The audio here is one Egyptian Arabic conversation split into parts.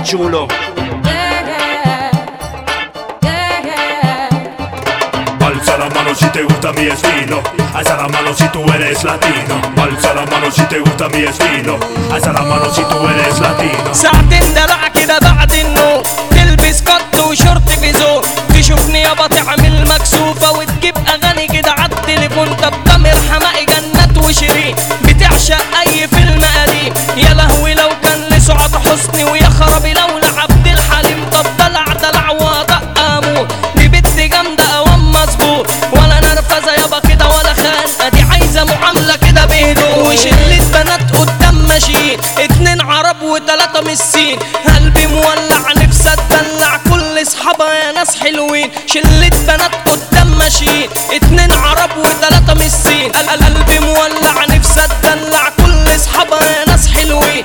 chulo. Alza la mano si te gusta mi estilo. Alza la mano si tú eres latino. Alza la mano si te gusta mi estilo. Alza la mano si tú eres latino. ساعتين دلع كده بعد النوم تلبس قط وشورت في ذوق تشوفني يابا تعمل مكسوفة وتجيب أغاني كده عالتليفون طب تامر حماقي جنات وشيرين بتعشق أي فيلم قديم يا لهوي لو كان لسعاد حسني ويا خرابي لو لعبد الحليم طب دلع دلع ودق أمور دي بنت جامدة أوام مظبوط ولا نرفزة يابا كده ولا خانقة دي عايزة معاملة كده بهدوء وشلة بنات قدام ماشيين اتنين عرب وتلاتة من الصين قلبي مولع نفسي اتدلع كل اصحابها يا ناس حلوين شلة بنات قدام ماشيين اتنين عرب وتلاتة من الصين قل- قلبي مولع نفسي اتدلع كل اصحابها يا ناس حلوين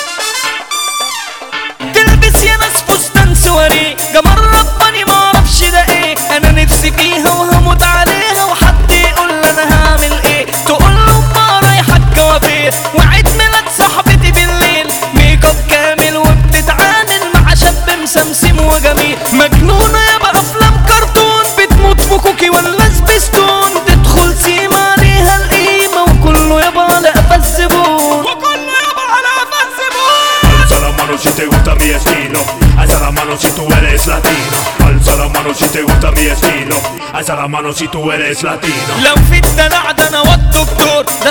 تلبس يا ناس فستان سواري جمال رباني ما اعرفش ده ايه انا نفسي فيها وهموت عليها وحد يقول لي انا هعمل ايه تقول له ما رايحه الكوافير وعيد ميلاد صاحبتي بالليل ميك اب كامل وبتتعامل مع شاب مسمسم وجميل مجنونه يابا افلام كرتون بتموت في كوكي ولا سبيستون تدخل سيما ليها القيمه وكله يابا على قفا الزبون وكله يابا على قفا الزبون Alza la mano si te gusta mi estilo. Alza la mano si tú eres latino. Alza la mano si te gusta mi estilo. Alza la mano si tú eres latino. لو في الدلع ده انا والدكتور ده